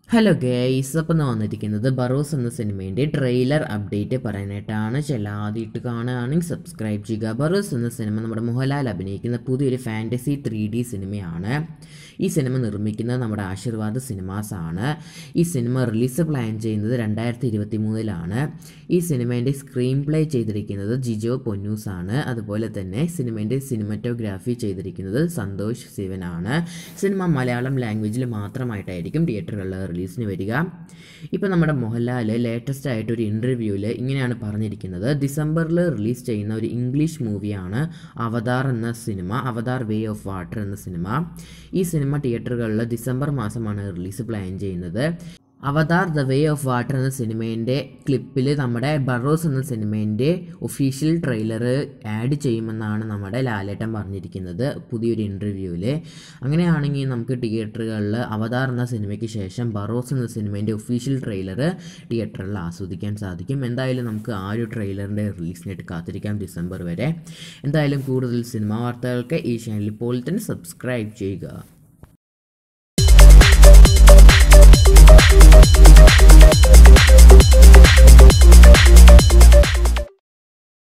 hello guys അപ്പം ഞാൻ വന്നിരിക്കുന്നത് ബറോസ് എന്ന സിനിമേൻ്റെ ട്രെയിലർ അപ്ഡേറ്റ് പറയാനായിട്ടാണ് ചില ആദ്യമായിട്ട് കാണുകയാണെങ്കിൽ സബ്സ്ക്രൈബ് ചെയ്യുക ബറോസ് എന്ന സിനിമ നമ്മുടെ മോഹൻലാൽ അഭിനയിക്കുന്ന പുതിയൊരു ഫാൻറ്റസി ത്രീ ഡി സിനിമയാണ് ഈ സിനിമ നിർമ്മിക്കുന്നത് നമ്മുടെ ആശീർവാദ് സിനിമാസ് ആണ് ഈ സിനിമ റിലീസ് പ്ലാൻ ചെയ്യുന്നത് രണ്ടായിരത്തി ഇരുപത്തി മൂന്നിലാണ് ഈ സിനിമേൻ്റെ സ്ക്രീൻ പ്ലേ ചെയ്തിരിക്കുന്നത് ജിജോ പൊന്നൂസ് ആണ് അതുപോലെ തന്നെ സിനിമേൻ്റെ സിനിമറ്റോഗ്രാഫി ചെയ്തിരിക്കുന്നത് സന്തോഷ് ശിവനാണ് സിനിമ മലയാളം ലാംഗ്വേജിൽ മാത്രമായിട്ടായിരിക്കും തിയേറ്ററുകളിൽ റിലീസിന് വരിക ഇപ്പോൾ നമ്മുടെ മോഹൻലാൽ ലേറ്റസ്റ്റ് ആയിട്ട് ഒരു ഇൻ്റർവ്യൂവിൽ ഇങ്ങനെയാണ് പറഞ്ഞിരിക്കുന്നത് ഡിസംബറിൽ റിലീസ് ചെയ്യുന്ന ഒരു ഇംഗ്ലീഷ് മൂവിയാണ് അവതാർ എന്ന സിനിമ അവതാർ വേ ഓഫ് വാട്ടർ എന്ന സിനിമ ഈ സിനിമ തിയേറ്ററുകളിൽ ഡിസംബർ മാസമാണ് റിലീസ് പ്ലാൻ ചെയ്യുന്നത് Avatar the way of water എന്ന സിനിമേൻ്റെ ക്ലിപ്പിൽ നമ്മുടെ ബറോസ് എന്ന സിനിമേൻ്റെ ഒഫീഷ്യൽ ട്രെയിലർ ആഡ് ചെയ്യുമെന്നാണ് നമ്മുടെ ലാലേട്ടൻ പറഞ്ഞിരിക്കുന്നത് പുതിയൊരു ഇൻ്റർവ്യൂവിൽ അങ്ങനെയാണെങ്കിൽ നമുക്ക് തിയേറ്ററുകളിൽ അവതാർ എന്ന സിനിമയ്ക്ക് ശേഷം ബറോസ് എന്ന സിനിമേൻ്റെ ഒഫീഷ്യൽ ട്രെയിലർ തിയേറ്ററിൽ ആസ്വദിക്കാൻ സാധിക്കും എന്തായാലും നമുക്ക് ആ ഒരു ട്രെയിലറിൻ്റെ റിലീസിനായിട്ട് കാത്തിരിക്കാം ഡിസംബർ വരെ എന്തായാലും കൂടുതൽ സിനിമാ വാർത്തകൾക്ക് ഈ ചാനൽ ഇപ്പോൾ തന്നെ സബ്സ്ക്രൈബ് ചെയ്യുക